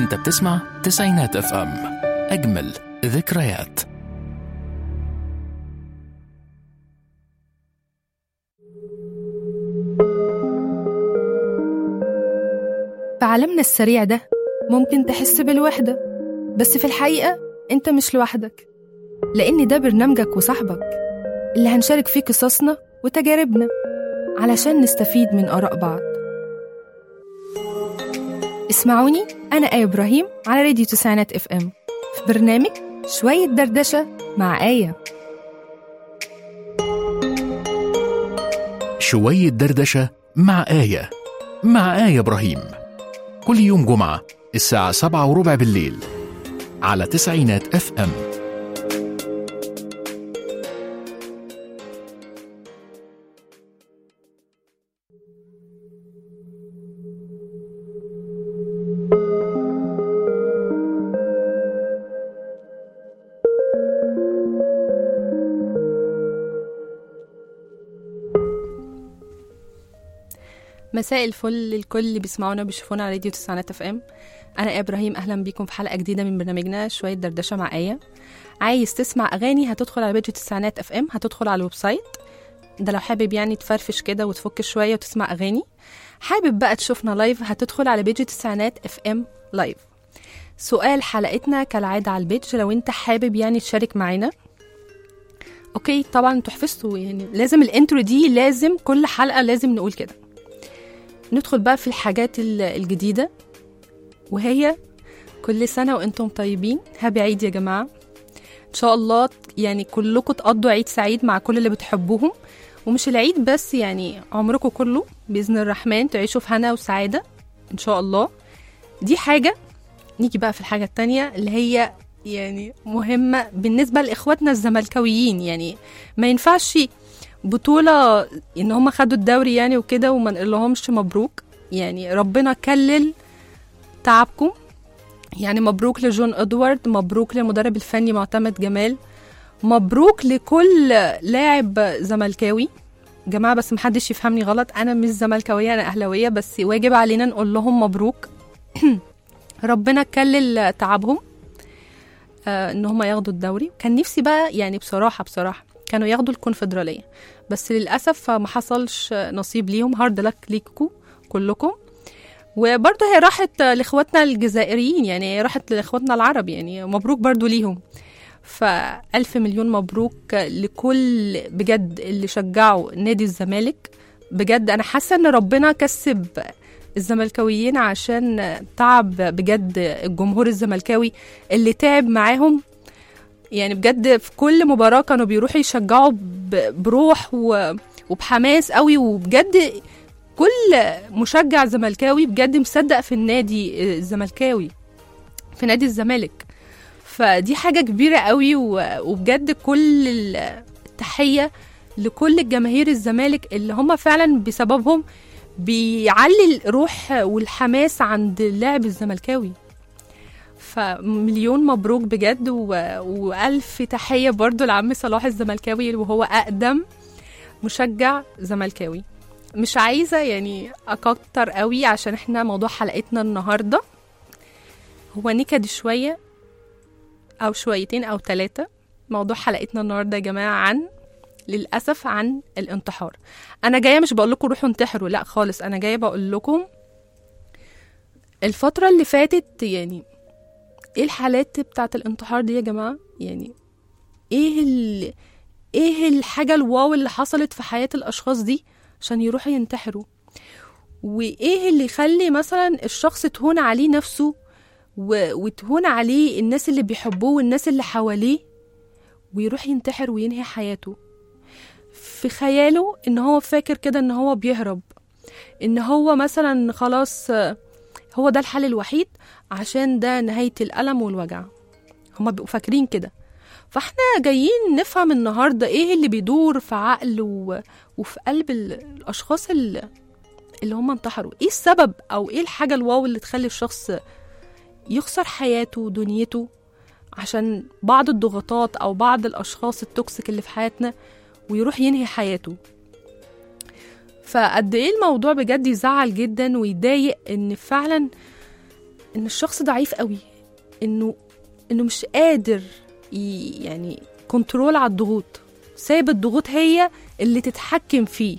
انت بتسمع تسعينات اف ام اجمل ذكريات في عالمنا السريع ده ممكن تحس بالوحدة بس في الحقيقة أنت مش لوحدك لأن ده برنامجك وصاحبك اللي هنشارك فيه قصصنا وتجاربنا علشان نستفيد من آراء بعض اسمعوني أنا آية إبراهيم على راديو تسعينات اف ام في برنامج شوية دردشة مع آية شوية دردشة مع آية مع آية إبراهيم كل يوم جمعة الساعة سبعة وربع بالليل على تسعينات اف ام مساء الفل للكل اللي بيسمعونا وبيشوفونا على راديو تسعينات اف ام انا آية ابراهيم اهلا بيكم في حلقه جديده من برنامجنا شويه دردشه مع ايه عايز تسمع اغاني هتدخل على بيج تسعينات اف ام هتدخل على الويب سايت ده لو حابب يعني تفرفش كده وتفك شويه وتسمع اغاني حابب بقى تشوفنا لايف هتدخل على بيج تسعينات اف ام لايف سؤال حلقتنا كالعاده على البيج لو انت حابب يعني تشارك معانا اوكي طبعا انتوا حفظتوا يعني لازم الانترو دي لازم كل حلقه لازم نقول كده ندخل بقى في الحاجات ال- الجديدة وهي كل سنة وانتم طيبين هابي عيد يا جماعة ان شاء الله يعني كلكم تقضوا عيد سعيد مع كل اللي بتحبوهم ومش العيد بس يعني عمركم كله بإذن الرحمن تعيشوا في هنا وسعادة ان شاء الله دي حاجة نيجي بقى في الحاجة التانية اللي هي يعني مهمة بالنسبة لإخواتنا الزملكاويين يعني ما ينفعش بطولة ان هم خدوا الدوري يعني وكده وما نقولهمش مبروك يعني ربنا كلل تعبكم يعني مبروك لجون ادوارد مبروك للمدرب الفني معتمد جمال مبروك لكل لاعب زملكاوي جماعة بس محدش يفهمني غلط أنا مش زملكاوية أنا أهلاوية بس واجب علينا نقول لهم مبروك ربنا كلل تعبهم آه إن هم ياخدوا الدوري كان نفسي بقى يعني بصراحة بصراحة كانوا ياخدوا الكونفدرالية بس للأسف ما حصلش نصيب ليهم هارد لك ليكوا كلكم وبرضه هي راحت لاخواتنا الجزائريين يعني هي راحت لاخواتنا العرب يعني مبروك برضه ليهم فألف مليون مبروك لكل بجد اللي شجعوا نادي الزمالك بجد أنا حاسة إن ربنا كسب الزملكاويين عشان تعب بجد الجمهور الزملكاوي اللي تعب معاهم يعني بجد في كل مباراة كانوا بيروحوا يشجعوا ب- بروح و- وبحماس قوي وبجد كل مشجع زملكاوي بجد مصدق في النادي الزملكاوي في نادي الزمالك فدي حاجة كبيرة قوي و- وبجد كل التحية لكل الجماهير الزمالك اللي هم فعلا بسببهم بيعلي الروح والحماس عند اللاعب الزملكاوي فمليون مبروك بجد و... وألف تحية برضو لعم صلاح الزملكاوي وهو أقدم مشجع زملكاوي مش عايزة يعني أكتر قوي عشان احنا موضوع حلقتنا النهاردة هو نكد شوية أو شويتين أو ثلاثة موضوع حلقتنا النهاردة يا جماعة عن للأسف عن الانتحار أنا جاية مش بقول لكم روحوا انتحروا لا خالص أنا جاية بقول لكم الفترة اللي فاتت يعني ايه الحالات بتاعت الانتحار دي يا جماعة يعني ايه ال... ايه الحاجة الواو اللي حصلت في حياة الاشخاص دي عشان يروحوا ينتحروا وايه اللي يخلي مثلا الشخص تهون عليه نفسه و... وتهون عليه الناس اللي بيحبوه والناس اللي حواليه ويروح ينتحر وينهي حياته في خياله ان هو فاكر كده ان هو بيهرب ان هو مثلا خلاص آه، هو ده الحل الوحيد عشان ده نهاية الألم والوجع هما بيبقوا فاكرين كده فاحنا جايين نفهم النهاردة ايه اللي بيدور في عقل و... وفي قلب ال- الأشخاص اللي, اللي هم انتحروا ايه السبب أو ايه الحاجة الواو اللي تخلي الشخص يخسر حياته ودنيته عشان بعض الضغوطات أو بعض الأشخاص التوكسيك اللي في حياتنا ويروح ينهي حياته فقد ايه الموضوع بجد يزعل جدا ويضايق ان فعلا ان الشخص ضعيف قوي انه انه مش قادر ي... يعني كنترول على الضغوط سايب الضغوط هي اللي تتحكم فيه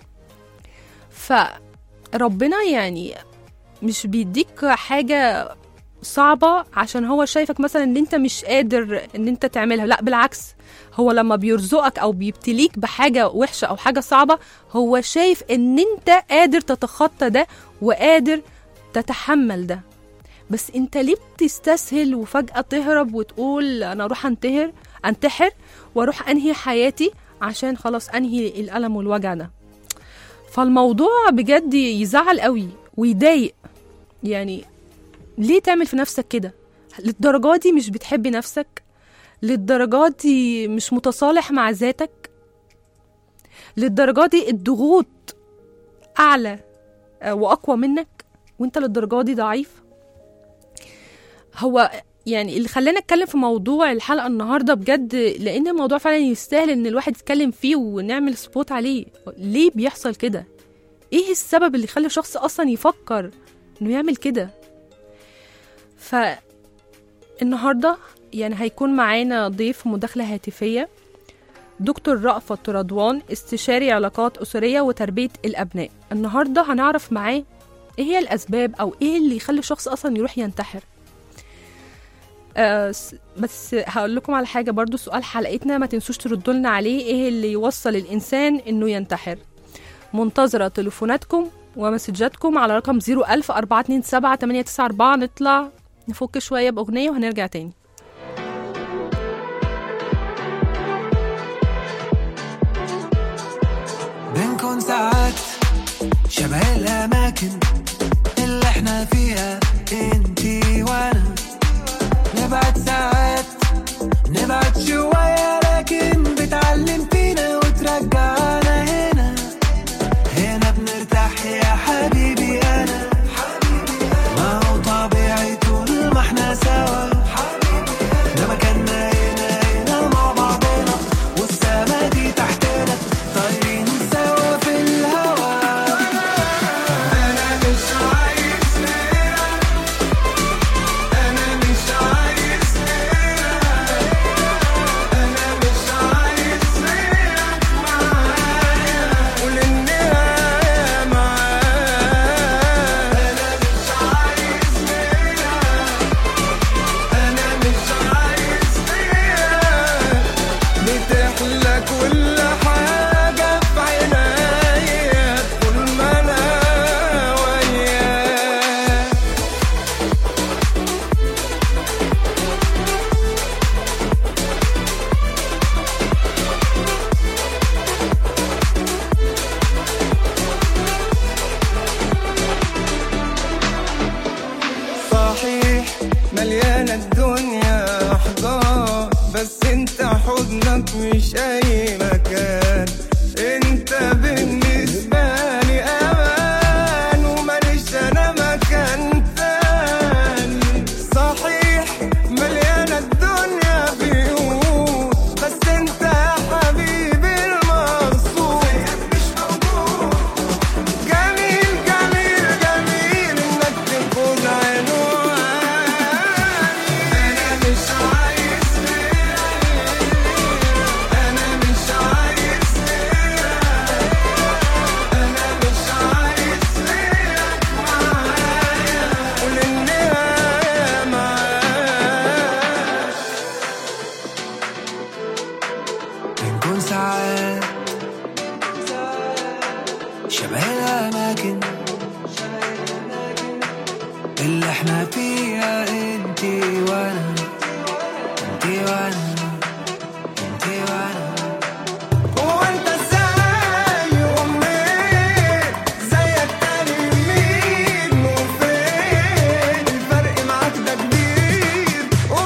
فربنا يعني مش بيديك حاجة صعبة عشان هو شايفك مثلا ان انت مش قادر ان انت تعملها لا بالعكس هو لما بيرزقك او بيبتليك بحاجة وحشة او حاجة صعبة هو شايف ان انت قادر تتخطى ده وقادر تتحمل ده بس انت ليه بتستسهل وفجأة تهرب وتقول انا اروح انتحر انتحر واروح انهي حياتي عشان خلاص انهي الالم والوجع ده فالموضوع بجد يزعل قوي ويضايق يعني ليه تعمل في نفسك كده للدرجة دي مش بتحبي نفسك للدرجة دي مش متصالح مع ذاتك للدرجة دي الضغوط أعلى آه، وأقوى منك وانت للدرجة دي ضعيف هو يعني اللي خلاني اتكلم في موضوع الحلقه النهارده بجد لان الموضوع فعلا يستاهل ان الواحد يتكلم فيه ونعمل سبوت عليه ليه بيحصل كده ايه السبب اللي يخلي شخص اصلا يفكر انه يعمل كده ف النهارده يعني هيكون معانا ضيف مداخله هاتفيه دكتور رأفت رضوان استشاري علاقات أسرية وتربية الأبناء النهاردة هنعرف معاه إيه هي الأسباب أو إيه اللي يخلي شخص أصلا يروح ينتحر آه س- بس هقول لكم على حاجة برضو سؤال حلقتنا ما تنسوش تردوا لنا عليه إيه اللي يوصل الإنسان إنه ينتحر منتظرة تليفوناتكم ومسجاتكم على رقم 01000 427 894 نطلع نفك شوية بأغنية وهنرجع تاني بنكون ساعات شبه الأماكن اللي احنا فيها انتي وانا نبعد ساعات نبعد شوية لكن بتعلم فينا وترجعنا هنا هنا بنرتاح يا حبيبي أنا ما هو طبيعي طول ما احنا سوا ده مكاننا هنا هنا مع بعضنا والسما دي تحتنا طايرين سوا في الهوا انا مش عايز غيرك انا مش عايز غيرك انا مش عايز غيرك معايا وللنهاية معايا انا مش عايز غيرك انا مش عايز غيرك بتحلى كل حاجة في عينيا طول ما أنا وياك صحيح مليانة الدنيا أحضان بس انت حضنك مش أي مكان انت بالنسبة لي أمان وماليش أنا مكان تاني صحيح مليانة الدنيا بيوت بس انت يا حبيبي المقصود مش موجود جميل جميل جميل انك تكون عنواني انا مش عايز غيرك انا مش عايز غيرك انا مش عايز غيرك معايا وللنهاية معاك بنكون ساعات شبه الأماكن اللي احنا فيها انتي وانا انتي وانا انتي وانا هو انت ازاي ومنين زيك تاني مين وفين الفرق معاك ده كبير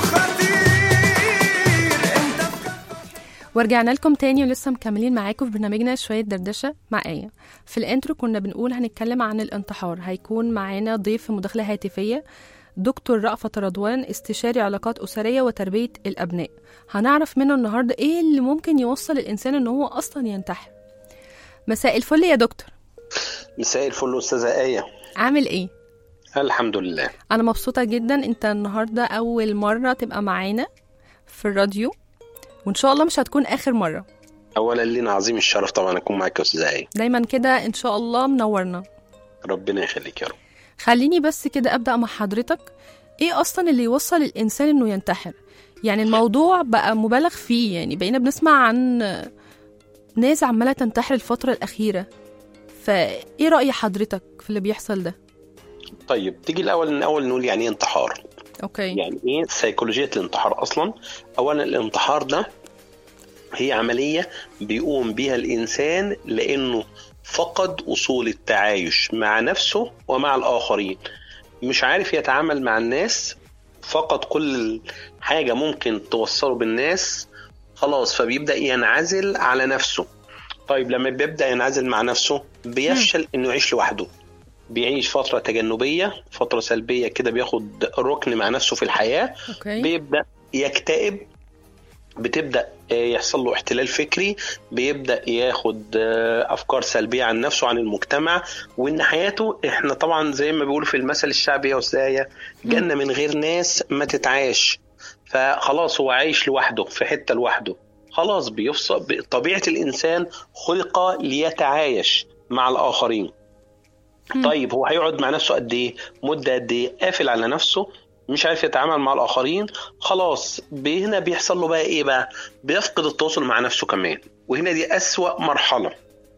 وخطير انت في ورجعنا لكم تاني ولسه مكملين معاكم في برنامجنا شوية دردشة مع آية في الانترو كنا بنقول هنتكلم عن الانتحار هيكون معانا ضيف في مداخلة هاتفية دكتور رأفت رضوان استشاري علاقات أسرية وتربية الأبناء هنعرف منه النهاردة إيه اللي ممكن يوصل الإنسان إن هو أصلا ينتحر مساء الفل يا دكتور مساء الفل استاذه ايه عامل إيه؟ الحمد لله انا مبسوطه جدا انت النهارده اول مره تبقى معانا في الراديو وان شاء الله مش هتكون اخر مره اولا لينا عظيم الشرف طبعا اكون معاك يا استاذه ايه دايما كده ان شاء الله منورنا ربنا يخليك يا رب خليني بس كده ابدا مع حضرتك ايه اصلا اللي يوصل الانسان انه ينتحر يعني الموضوع بقى مبالغ فيه يعني بقينا بنسمع عن ناس عماله تنتحر الفتره الاخيره فايه راي حضرتك في اللي بيحصل ده طيب تيجي الاول من اول نقول يعني ايه انتحار اوكي يعني ايه سيكولوجيه الانتحار اصلا اولا الانتحار ده هي عمليه بيقوم بها الانسان لانه فقد اصول التعايش مع نفسه ومع الاخرين مش عارف يتعامل مع الناس فقد كل حاجه ممكن توصله بالناس خلاص فبيبدا ينعزل على نفسه طيب لما بيبدا ينعزل مع نفسه بيفشل انه يعيش لوحده بيعيش فتره تجنبيه فتره سلبيه كده بياخد ركن مع نفسه في الحياه اوكي بيبدا يكتئب بتبدا آه، يحصل له احتلال فكري بيبدا ياخد آه، افكار سلبيه عن نفسه عن المجتمع وان حياته احنا طبعا زي ما بيقولوا في المثل الشعبي يا استاذه جنه من غير ناس ما تتعاش فخلاص هو عايش لوحده في حته لوحده خلاص بيفصل طبيعه الانسان خلق ليتعايش مع الاخرين مم. طيب هو هيقعد مع نفسه قد ايه مده قد ايه قافل على نفسه مش عارف يتعامل مع الاخرين خلاص بي- هنا بيحصل له بقى ايه بقى بيفقد التواصل مع نفسه كمان وهنا دي اسوا مرحله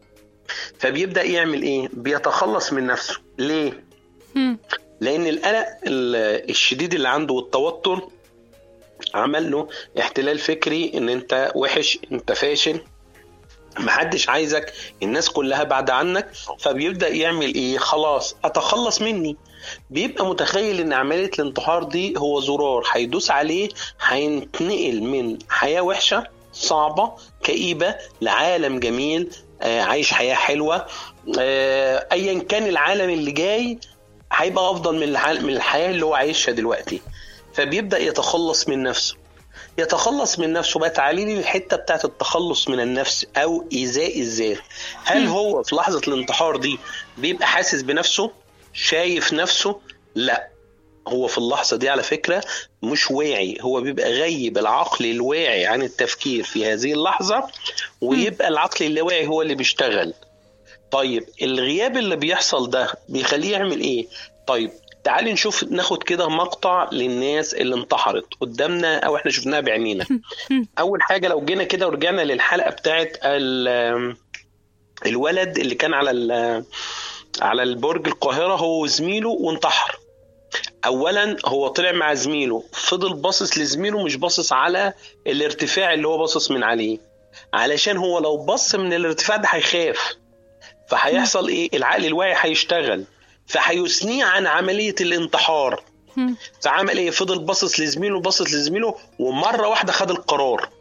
فبيبدا يعمل ايه بيتخلص من نفسه ليه مم. لان القلق ال- الشديد اللي عنده والتوتر عمل له احتلال فكري ان انت وحش انت فاشل محدش عايزك الناس كلها بعد عنك فبيبدا يعمل ايه خلاص اتخلص مني بيبقى متخيل ان عمليه الانتحار دي هو زرار هيدوس عليه هينتقل من حياه وحشه صعبه كئيبه لعالم جميل آه، عايش حياه حلوه آه، ايا كان العالم اللي جاي هيبقى افضل من الع- من الحياه اللي هو عايشها دلوقتي فبيبدا يتخلص من نفسه يتخلص من نفسه بقى تعالي لي الحته بتاعت التخلص من النفس او ايذاء الذات هل هو في لحظه الانتحار دي بيبقى حاسس بنفسه شايف نفسه لا هو في اللحظه دي على فكره مش واعي هو بيبقى غيب العقل الواعي عن التفكير في هذه اللحظه ويبقى العقل اللاواعي هو اللي بيشتغل طيب الغياب اللي بيحصل ده بيخليه يعمل ايه طيب تعالي نشوف ناخد كده مقطع للناس اللي انتحرت قدامنا او احنا شفناها بعينينا اول حاجه لو جينا كده ورجعنا للحلقه بتاعت ال- الولد اللي كان على ال- على البرج القاهره هو وزميله وانتحر اولا هو طلع مع زميله فضل باصص لزميله مش باصص على الارتفاع اللي هو باصص من عليه علشان هو لو بص من الارتفاع ده هيخاف فهيحصل ايه العقل الواعي هيشتغل فهيثنيه عن عمليه الانتحار مم. فعمل ايه فضل باصص لزميله باصص لزميله ومره واحده خد القرار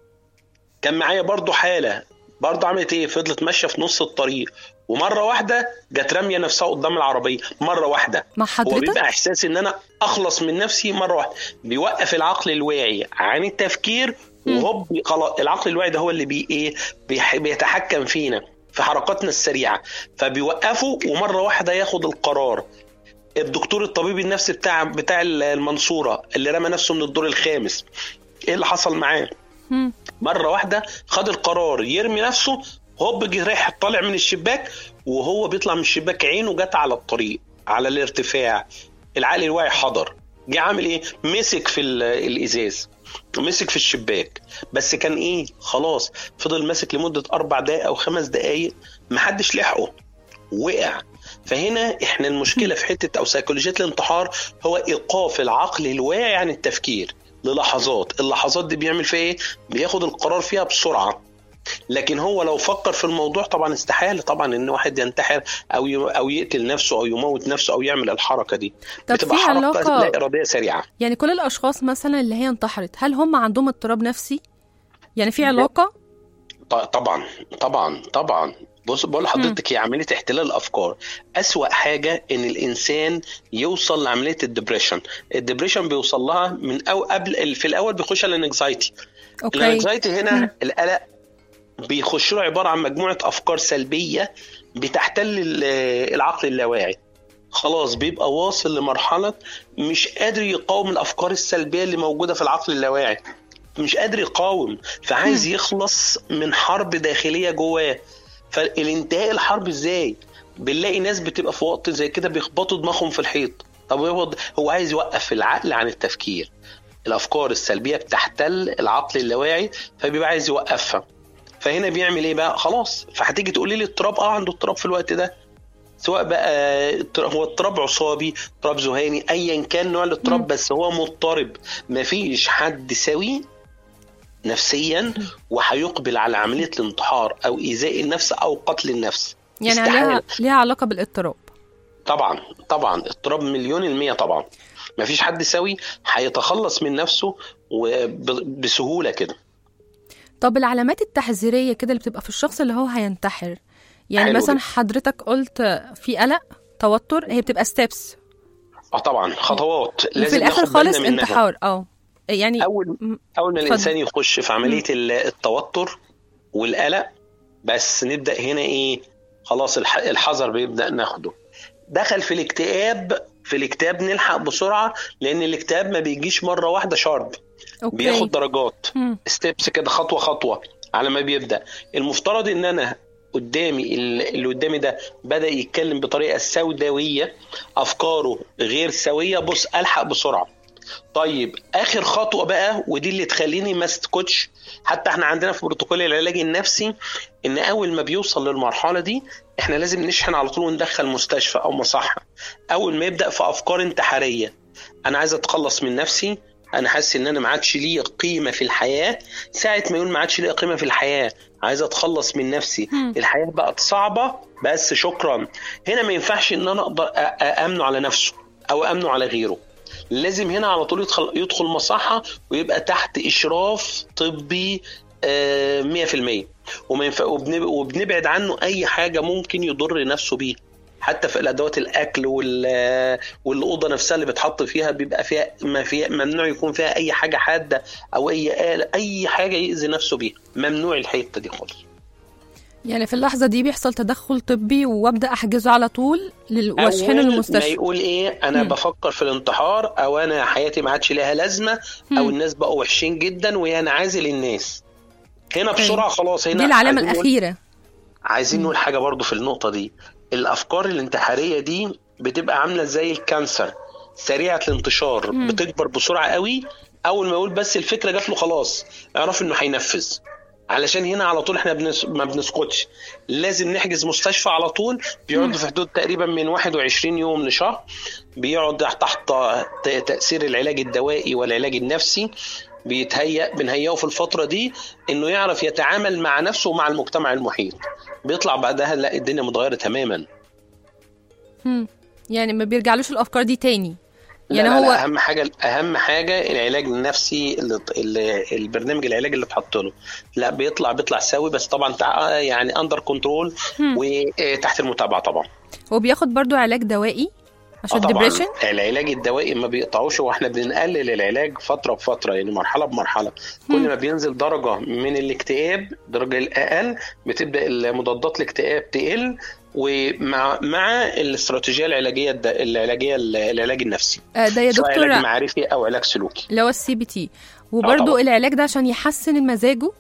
كان معايا برضو حاله برضو عملت ايه فضلت ماشيه في نص الطريق ومره واحده جت راميه نفسها قدام العربيه مره واحده مع هو حضرتك بيبقى احساس ان انا اخلص من نفسي مره واحده بيوقف العقل الواعي عن التفكير وهوب خلاص العقل الواعي ده هو اللي بي ايه بيح- بيتحكم فينا في حركاتنا السريعه فبيوقفه ومره واحده ياخد القرار الدكتور الطبيب النفسي بتاع بتاع المنصوره اللي رمى نفسه من الدور الخامس ايه اللي حصل معاه مم. مره واحده خد القرار يرمي نفسه هوب جه رايح طالع من الشباك وهو بيطلع من الشباك عينه جت على الطريق على الارتفاع العقل الواعي حضر جه عامل ايه مسك في ال- الازاز مسك في الشباك بس كان ايه خلاص فضل ماسك لمده اربع دقائق او خمس دقائق محدش لحقه وقع فهنا احنا المشكله في حته او سيكولوجيه الانتحار هو ايقاف العقل الواعي عن التفكير للحظات اللحظات دي بيعمل فيها ايه بياخد القرار فيها بسرعه لكن هو لو فكر في الموضوع طبعا استحاله طبعا ان واحد ينتحر او ي- او يقتل نفسه او يموت نفسه او يعمل الحركه دي طب بتبقى في حركه علاقة- لا اراديه سريعه يعني كل الاشخاص مثلا اللي هي انتحرت هل هم عندهم اضطراب نفسي يعني في علاقه ط- طبعا طبعا طبعا بص بقول لحضرتك هي عمليه احتلال الافكار اسوا حاجه ان الانسان يوصل لعمليه الدبريشن الدبريشن بيوصل لها من او قبل في الاول بيخش على الانكزايتي اوكي الانكزايتي مم. هنا القلق بيخش له عباره عن مجموعه افكار سلبيه بتحتل ال- العقل اللاواعي خلاص بيبقى واصل لمرحله مش قادر يقاوم الافكار السلبيه اللي موجوده في العقل اللاواعي مش قادر يقاوم فعايز يخلص من حرب داخليه جواه فالانتهاء الحرب ازاي بنلاقي ناس بتبقى في وقت زي كده بيخبطوا دماغهم في الحيط طب هو هو عايز يوقف العقل عن التفكير الافكار السلبيه بتحتل العقل اللاواعي فبيبقى عايز يوقفها فهنا بيعمل ايه بقى خلاص فهتيجي تقولي لي اضطراب اه عنده اضطراب في الوقت ده سواء بقى اضطراب- هو اضطراب عصابي اضطراب ذهاني ايا كان نوع الاضطراب بس هو مضطرب مفيش حد سوي نفسيا وهيقبل على عمليه الانتحار او ايذاء النفس او قتل النفس يعني استحالة. ليها ليها علاقه بالاضطراب طبعا طبعا اضطراب مليون المية طبعا مفيش حد سوي هيتخلص من نفسه وب- بسهولة كده طب العلامات التحذيريه كده اللي بتبقى في الشخص اللي هو هينتحر يعني حلو مثلا جدا. حضرتك قلت في قلق توتر هي بتبقى ستيبس اه طبعا خطوات وفي لازم الاخر ناخد بالنا خالص منها. انتحار اه يعني اول م- اول ما اتفضل. الانسان يخش في عمليه ال- التوتر والقلق بس نبدا هنا ايه خلاص الح- الحذر بيبدا ناخده دخل في الاكتئاب في الاكتئاب نلحق بسرعه لان الاكتئاب ما بيجيش مره واحده شارب اوكي بياخد درجات مم. ستيبس كده خطوه خطوه على ما بيبدا المفترض ان انا قدامي ال- اللي قدامي ده بدا يتكلم بطريقه سوداويه افكاره غير سويه بص الحق بسرعه طيب اخر خطوه بقى ودي اللي تخليني ما اسكتش حتى احنا عندنا في بروتوكول العلاج النفسي ان اول ما بيوصل للمرحله دي احنا لازم نشحن على طول وندخل مستشفى او مصحه اول ما يبدا في افكار انتحاريه انا عايز اتخلص من نفسي انا حاسس ان انا ما عادش ليا قيمه في الحياه ساعه ما يقول ما عادش ليا قيمه في الحياه عايز اتخلص من نفسي مم. الحياه بقت صعبه بس شكرا هنا ما ينفعش ان انا اقدر أ- أ- امنه على نفسه او امنه على غيره لازم هنا على طول يدخل يدخل مصحه ويبقى تحت اشراف طبي آه، 100% وما ينفع وبنب- وبنبعد عنه اي حاجه ممكن يضر نفسه بيها حتى في الادوات الاكل وال والاوضه نفسها اللي بتحط فيها بيبقى فيها ما فيها ممنوع يكون فيها اي حاجه حاده او اي آلة اي حاجه يأذي نفسه بيها ممنوع الحته دي خالص يعني في اللحظه دي بيحصل تدخل طبي وابدا احجزه على طول لل- واشحنه أول ما للمستشفى يقول ايه انا مم. بفكر في الانتحار او انا حياتي ما عادش ليها لازمه او مم. الناس بقوا وحشين جدا وانا عازل الناس هنا أوكي. بسرعه خلاص هنا دي العلامه عايزين نقول- الاخيره عايزين نقول حاجه برضو في النقطه دي الافكار الانتحاريه دي بتبقى عامله زي الكانسر سريعه الانتشار مم. بتكبر بسرعه قوي اول ما يقول بس الفكره جات له خلاص اعرف انه هينفذ علشان هنا على طول احنا بنس... ما بنسكتش لازم نحجز مستشفى على طول بيقعد في حدود تقريبا من 21 يوم لشهر بيقعد تحت ت- تاثير العلاج الدوائي والعلاج النفسي بيتهيأ بنهيئه في الفترة دي انه يعرف يتعامل مع نفسه ومع المجتمع المحيط بيطلع بعدها لا الدنيا متغيرة تماما مم. يعني ما بيرجعلوش الافكار دي تاني لا يعني لا هو لا اهم حاجة اهم حاجة العلاج النفسي اللي اللي البرنامج العلاج اللي اتحط له لا بيطلع بيطلع سوي بس طبعا تع- يعني اندر كنترول مم. وتحت المتابعة طبعا هو بياخد برضو علاج دوائي عشان آه طبعا الدبريشن العلاج الدوائي ما بيقطعوش واحنا بنقلل العلاج فتره بفتره يعني مرحله بمرحله كل ما بينزل درجه من الاكتئاب درجه الاقل بتبدا المضادات الاكتئاب تقل ومع مع الاستراتيجيه العلاجيه الد- العلاجيه العلاج النفسي آه، ده يا سواء دكتور علاج معرفي او علاج سلوكي اللي هو السي بي تي وبرضو طبعا. العلاج ده عشان يحسن المزاجه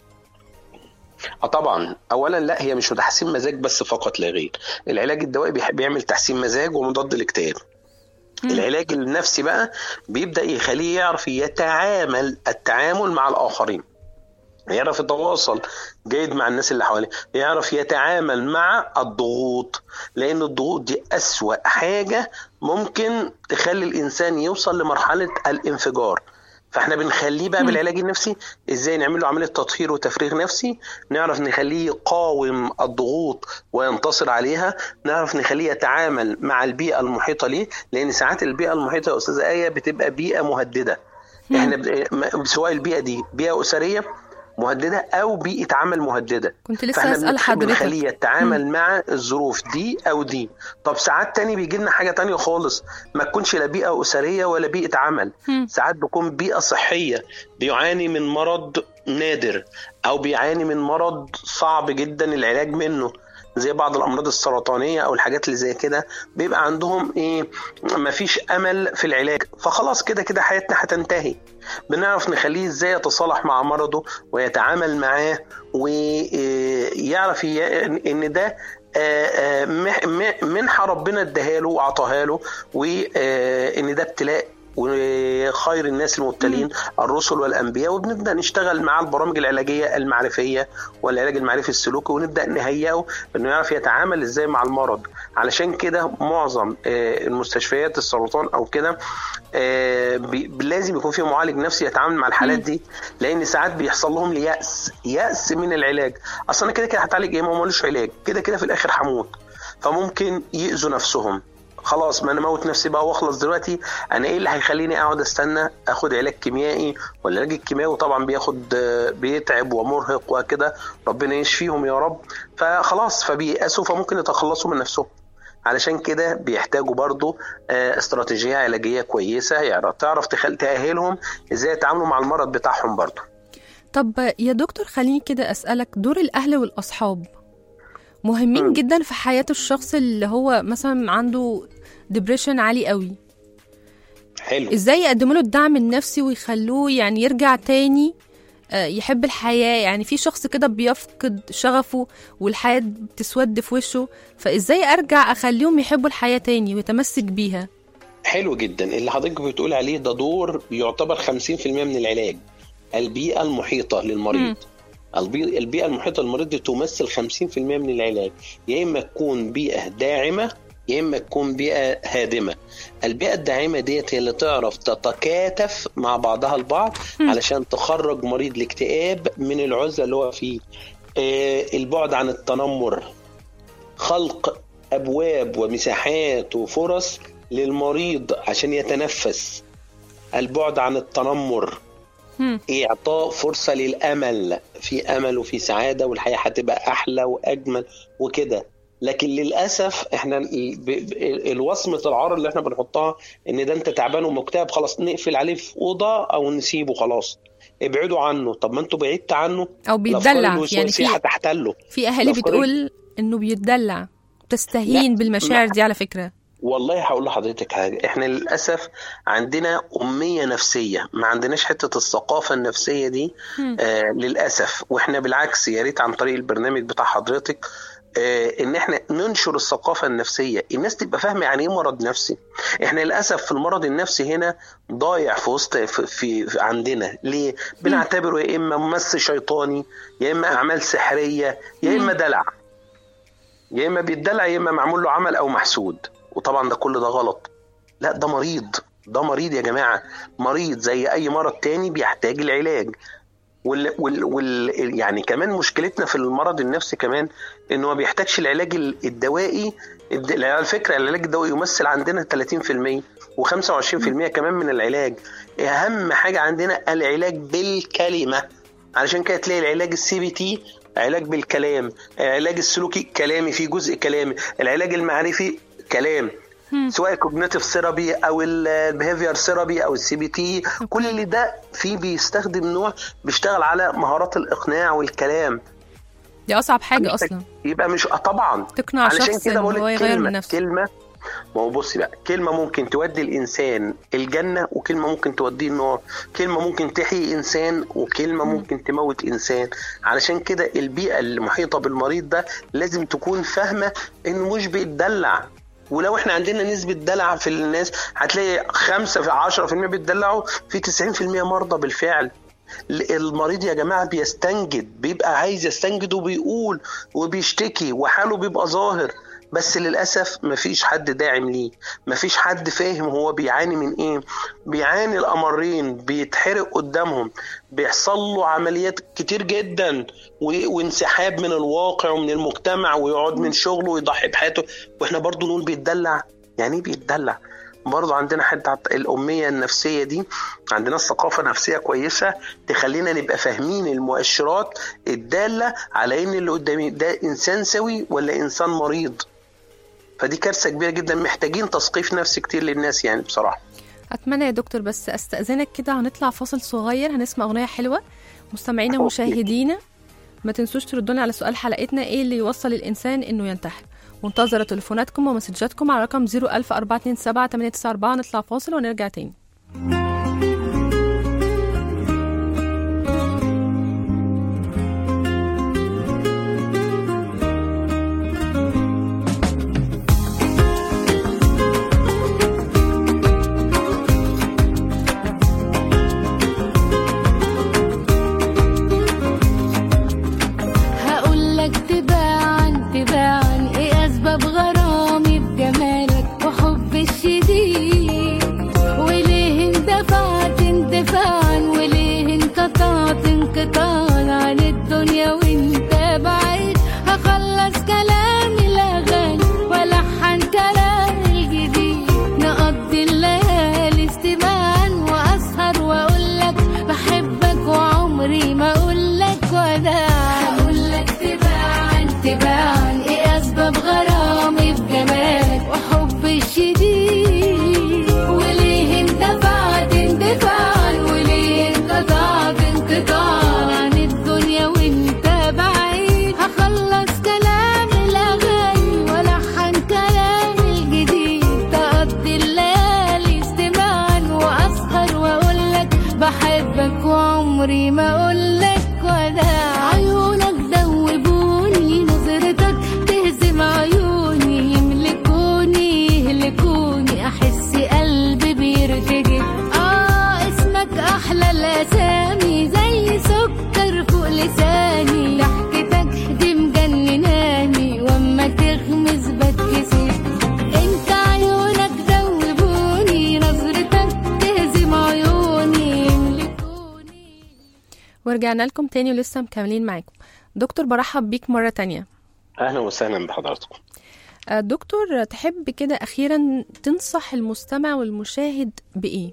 اه طبعا اولا لا هي مش تحسين مزاج بس فقط لا غير العلاج الدوائي بيح- بيعمل تحسين مزاج ومضاد الاكتئاب مم. العلاج النفسي بقى بيبدا يخليه يعرف يتعامل التعامل مع الاخرين يعرف يتواصل جيد مع الناس اللي حواليه يعرف يتعامل مع الضغوط لان الضغوط دي اسوا حاجه ممكن تخلي الانسان يوصل لمرحله الانفجار فاحنا بنخليه بقى مم. بالعلاج النفسي ازاي نعمل له عمليه تطهير وتفريغ نفسي نعرف نخليه يقاوم الضغوط وينتصر عليها نعرف نخليه يتعامل مع البيئه المحيطه ليه لان ساعات البيئه المحيطه يا استاذه ايه بتبقى بيئه مهدده احنا ب... م- سواء البيئه دي بيئه اسريه مهدده او بيئه عمل مهدده كنت لسه فاحنا اسال بنخ- حضرتك بنخليه يتعامل مع الظروف دي او دي طب ساعات تاني بيجي لنا حاجه تانية خالص ما تكونش لا بيئه اسريه ولا بيئه عمل مم. ساعات بيكون بيئه صحيه بيعاني من مرض نادر او بيعاني من مرض صعب جدا العلاج منه زي بعض الامراض السرطانيه او الحاجات اللي زي كده بيبقى عندهم ايه مفيش امل في العلاج فخلاص كده كده حياتنا هتنتهي بنعرف نخليه ازاي يتصالح مع مرضه ويتعامل معاه ويعرف ان ده آه، آه، مح- م- منحة ربنا اداها له واعطاها له وان ده ابتلاء وخير الناس المبتلين الرسل والانبياء وبنبدا نشتغل مع البرامج العلاجيه المعرفيه والعلاج المعرفي السلوكي ونبدا نهيئه انه يعرف يتعامل ازاي مع المرض علشان كده معظم آه، المستشفيات السرطان او كده آه، بي- لازم يكون في معالج نفسي يتعامل مع الحالات دي لان ساعات بيحصل لهم يأس يأس من العلاج اصل انا كده كده هتعالج ايه ما هو ملوش علاج كده كده في الاخر هموت فممكن يأذوا نفسهم خلاص ما انا موت نفسي بقى واخلص دلوقتي انا ايه اللي هيخليني اقعد استنى اخد علاج كيميائي والعلاج الكيميائي طبعا بياخد آه، بيتعب ومرهق وكده ربنا يشفيهم يا رب فخلاص فبييأسوا فممكن يتخلصوا من نفسهم علشان كده بيحتاجوا برضو آه، استراتيجية علاجية كويسة يعني تعرف تخل... تأهلهم ازاي يتعاملوا مع المرض بتاعهم برضو طب يا دكتور خليني كده أسألك دور الأهل والأصحاب مهمين مم. جدا في حياة الشخص اللي هو مثلا عنده ديبريشن عالي قوي حلو ازاي يقدموا له الدعم النفسي ويخلوه يعني يرجع تاني آه، يحب الحياة يعني في شخص كده بيفقد شغفه والحياة بتسود في وشه فازاي ارجع اخليهم يحبوا الحياة تاني ويتمسك بيها حلو جدا اللي حضرتك بتقول عليه ده دور يعتبر 50% من العلاج البيئة المحيطة للمريض مم. البي- البيئة المحيطة للمريض دي تمثل 50% من العلاج يا إما تكون بيئة داعمة يا إما تكون بيئة هادمة البيئة الداعمة ديت هي اللي تعرف تتكاتف مع بعضها البعض مم. علشان تخرج مريض الاكتئاب من العزلة اللي هو فيه آه، البعد عن التنمر خلق ابواب ومساحات وفرص للمريض عشان يتنفس البعد عن التنمر مم. اعطاء فرصه للامل في امل وفي سعاده والحياه هتبقى احلى واجمل وكده لكن للاسف احنا ال- ب- ب- الوصمه العار اللي احنا بنحطها ان ده انت تعبان ومكتئب خلاص نقفل عليه في اوضه او نسيبه خلاص ابعدوا عنه طب ما انتوا بعدت عنه او الأفكار بيتدلع يعني الوسواسية في هتحتله في اهالي الأفكار بتقول انه بيتدلع تستهين لا، بالمشاعر لا. دي على فكرة والله هقول لحضرتك حاجه احنا للاسف عندنا اميه نفسيه ما عندناش حته الثقافه النفسيه دي مم. آه للاسف واحنا بالعكس يا ريت عن طريق البرنامج بتاع حضرتك آه ان احنا ننشر الثقافه النفسيه الناس تبقى فاهمه يعني ايه مرض نفسي احنا للاسف في المرض النفسي هنا ضايع في وسط في, في, في عندنا ليه بنعتبره يا اما مس شيطاني يا اما اعمال سحريه يا اما دلع يا اما بيتدلع يا اما معمول له عمل او محسود وطبعا ده كل ده غلط لا ده مريض ده مريض يا جماعه مريض زي اي مرض تاني بيحتاج العلاج وال, وال, وال يعني كمان مشكلتنا في المرض النفسي كمان انه ما بيحتاجش العلاج ال- الدوائي الد- على فكره العلاج الدوائي يمثل عندنا 30% و25% كمان من العلاج اهم حاجه عندنا العلاج بالكلمه علشان كده تلاقي العلاج السي بي تي علاج بالكلام العلاج السلوكي كلامي في جزء كلامي العلاج المعرفي كلام مم. سواء الكوجنيتيف ثيرابي او البيهيفير ثيرابي او السي بي تي كل اللي ده فيه بيستخدم نوع بيشتغل على مهارات الاقناع والكلام دي اصعب حاجة محتاج- اصلا يبقى مش آه طبعا تقنع علشان شخص كده ان بقول هو لك يغير من كلمه نفسه كلمه ما هو بصي بقى كلمه ممكن تودي الانسان الجنه وكلمه ممكن توديه النار كلمه ممكن تحيي انسان وكلمه مم. ممكن تموت انسان علشان كده البيئه المحيطه بالمريض ده لازم تكون فاهمه انه مش بيتدلع ولو احنا عندنا نسبة دلع في الناس هتلاقي خمسة في عشرة في المية بيتدلعوا في تسعين في المية مرضى بالفعل المريض يا جماعة بيستنجد بيبقى عايز يستنجد وبيقول وبيشتكي وحاله بيبقى ظاهر بس للأسف مفيش حد داعم ليه مفيش حد فاهم هو بيعاني من ايه بيعاني الأمرين بيتحرق قدامهم بيحصل له عمليات كتير جدا و- وانسحاب من الواقع ومن المجتمع ويقعد من شغله ويضحي بحياته واحنا برضو نقول بيتدلع يعني ايه بيتدلع برضه عندنا حتة الأمية النفسية دي عندنا الثقافة نفسية كويسة تخلينا نبقى فاهمين المؤشرات الدالة على إن اللي قدامي ده إنسان سوي ولا إنسان مريض فدي كارثة كبيرة جدا محتاجين تثقيف نفسي كتير للناس يعني بصراحة اتمنى يا دكتور بس استاذنك كده هنطلع فاصل صغير هنسمع اغنيه حلوه مستمعينا أوكي. ومشاهدينا ما تنسوش تردوني على سؤال حلقتنا ايه اللي يوصل الانسان انه ينتحر منتظرة تليفوناتكم ومسجاتكم على رقم 01427 نطلع فاصل ونرجع تاني هقول لك تباعا تباعا ايه اسباب غرامي بجمالك وحب الشديد وليه اندفعت اندفاعا وليه انقطعت انقطاعا عن الدنيا وانت بعيد هخلص كلامي الاغاني والحن كلامي الجديد نقضي الليالي استماعا واسهر واقول لك بحبك وعمري ما اقول لك وداعا هقول لك تباعا تباعا ايه اسباب غرامي بجمالك وحب الشديد وليه اندفعت اندفاعا وليه انقطعت انقطاعا عن الدنيا وانت بعيد هخلص كلام الاغاني ولحن كلامي الجديد تقضي الليالي استماعا واسهر واقول لك بحبك وعمري ما اقول لك وداع عيونك دوبوني نظرتك تهزم عيوني يملكوني يهلكوني احس قلبي بيرتجف اه اسمك احلى الاسامي زي سكر فوق لساني ضحكتك دي مجنناني واما تغمز بتكسف انت عيونك دوبوني نظرتك تهزم عيوني يملكوني ورجعنا لكم تاني ولسه مكملين معاكم دكتور برحب بيك مرة تانية اهلا وسهلا بحضراتكم آه، دكتور تحب كده أخيرا تنصح المستمع والمشاهد بإيه؟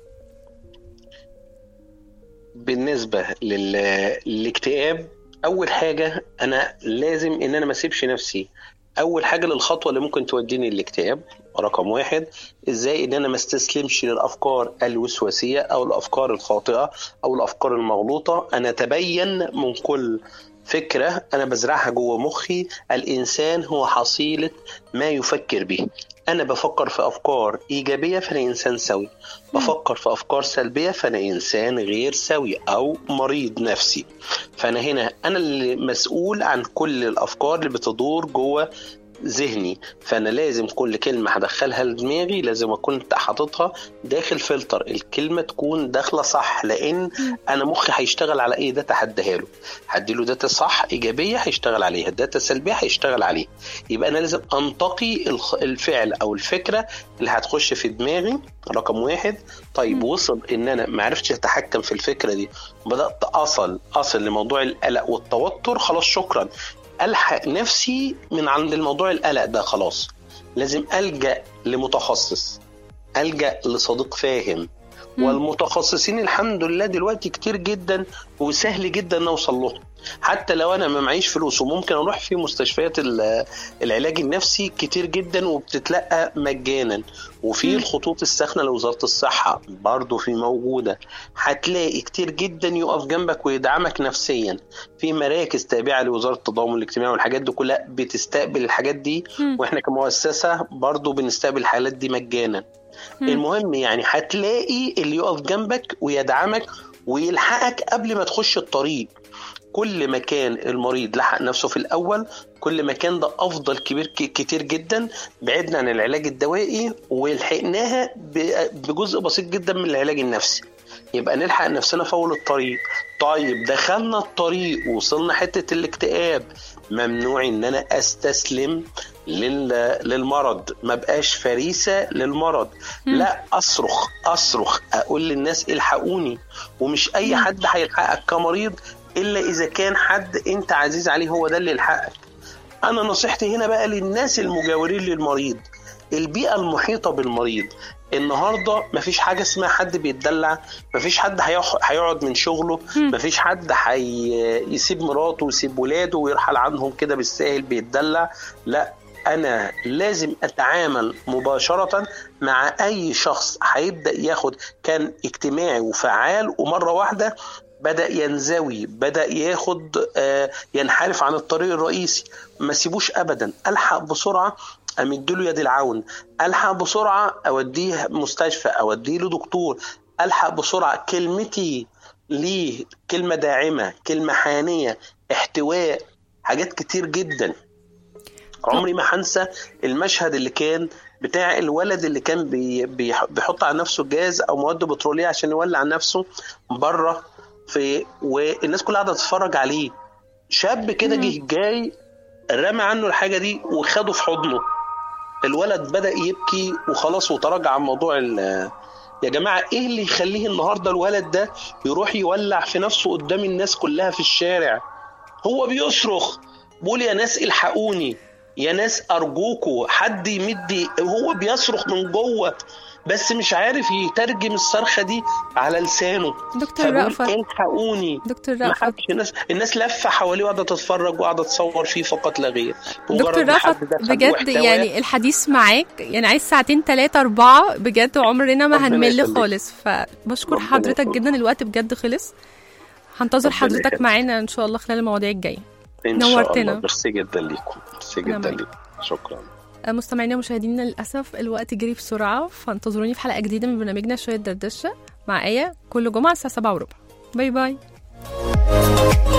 بالنسبه لل... للاكتئاب اول حاجه انا لازم ان انا ما اسيبش نفسي اول حاجه للخطوه اللي ممكن توديني للاكتئاب رقم واحد ازاي ان انا ما استسلمش للافكار الوسواسيه او الافكار الخاطئه او الافكار المغلوطه انا اتبين من كل فكره انا بزرعها جوه مخي الانسان هو حصيله ما يفكر به انا بفكر في افكار ايجابيه فانا انسان سوي بفكر في افكار سلبيه فانا انسان غير سوي او مريض نفسي فانا هنا انا اللي مسؤول عن كل الافكار اللي بتدور جوه ذهني فانا لازم كل كلمه هدخلها لدماغي لازم اكون حاططها داخل فلتر الكلمه تكون داخله صح لان انا مخي هيشتغل على ايه داتا هديها له هديله داتا صح ايجابيه هيشتغل عليها داتا سلبيه هيشتغل عليها يبقى انا لازم انتقي الخ- الفعل او الفكره اللي هتخش في دماغي رقم واحد طيب وصل ان انا ما عرفتش اتحكم في الفكره دي بدات اصل اصل لموضوع القلق والتوتر خلاص شكرا الحق نفسي من عند الموضوع القلق ده خلاص لازم الجا لمتخصص الجا لصديق فاهم والمتخصصين الحمد لله دلوقتي كتير جدا وسهل جدا ان اوصل لهم حتى لو انا ما معيش فلوس وممكن اروح في مستشفيات ال- العلاج النفسي كتير جدا وبتتلقى مجانا وفي الخطوط الساخنه لوزاره الصحه برضو في موجوده هتلاقي كتير جدا يقف جنبك ويدعمك نفسيا في مراكز تابعه لوزاره التضامن الاجتماعي والحاجات دي كلها بتستقبل الحاجات دي واحنا كمؤسسه برضو بنستقبل الحالات دي مجانا المهم يعني هتلاقي اللي يقف جنبك ويدعمك ويلحقك قبل ما تخش الطريق كل ما كان المريض لحق نفسه في الاول كل ما كان ده افضل كبير ك- كتير جدا بعدنا عن العلاج الدوائي ولحقناها ب- بجزء بسيط جدا من العلاج النفسي يبقى نلحق نفسنا في اول الطريق طيب دخلنا الطريق وصلنا حته الاكتئاب ممنوع ان انا استسلم لل... للمرض ما بقاش فريسه للمرض لا اصرخ اصرخ اقول للناس الحقوني ومش اي حد هيلحقك كمريض الا اذا كان حد انت عزيز عليه هو ده اللي يلحقك انا نصيحتي هنا بقى للناس المجاورين للمريض البيئه المحيطه بالمريض النهارده مفيش حاجه اسمها حد بيتدلع مفيش حد هيخ- هيقعد من شغله مفيش حد هيسيب مراته ويسيب ولاده ويرحل عنهم كده بالساهل بيتدلع لا انا لازم اتعامل مباشره مع اي شخص هيبدا ياخد كان اجتماعي وفعال ومره واحده بدا ينزوي بدا ياخد آه، ينحرف عن الطريق الرئيسي ما سيبوش ابدا الحق بسرعه امدله يد العون الحق بسرعه اوديه مستشفى اوديه لدكتور الحق بسرعه كلمتي ليه كلمه داعمه كلمه حانيه احتواء حاجات كتير جدا عمري ما هنسى المشهد اللي كان بتاع الولد اللي كان بي بيح- بيحط على نفسه جاز او مواد بتروليه عشان يولع نفسه بره في والناس كلها قاعده تتفرج عليه شاب كده جه جاي رمى عنه الحاجه دي وخده في حضنه الولد بدا يبكي وخلاص وتراجع عن موضوع ال- يا جماعه ايه اللي يخليه النهارده الولد ده يروح يولع في نفسه قدام الناس كلها في الشارع هو بيصرخ بيقول يا ناس الحقوني يا ناس ارجوكوا حد يمد هو بيصرخ من جوه بس مش عارف يترجم الصرخه دي على لسانه دكتور فبيقول رأفت الحقوني دكتور ما رأفت حدش الناس الناس لفه حواليه وقاعده تتفرج وقاعده تصور فيه فقط لا غير مجرد دكتور ما رأفت حد دخل بجد محتواه، يعني الحديث معاك يعني عايز ساعتين ثلاثة أربعة بجد عمرنا ما ربنا هنمل يخليك. خالص فبشكر ربنا حضرتك يخليك. جدا الوقت بجد خلص هنتظر ربنا حضرتك يخليك. معانا إن شاء الله خلال المواضيع الجاية ان شاء نورتنا. الله ميرسي جدا ليكم ميرسي أنا جدا معاك. ليكم شكرا مستمعينا ومشاهدينا للأسف الوقت جري بسرعة فانتظروني في حلقة جديدة من برنامجنا شوية دردشة مع آية كل جمعة الساعة 7 وربع باي باي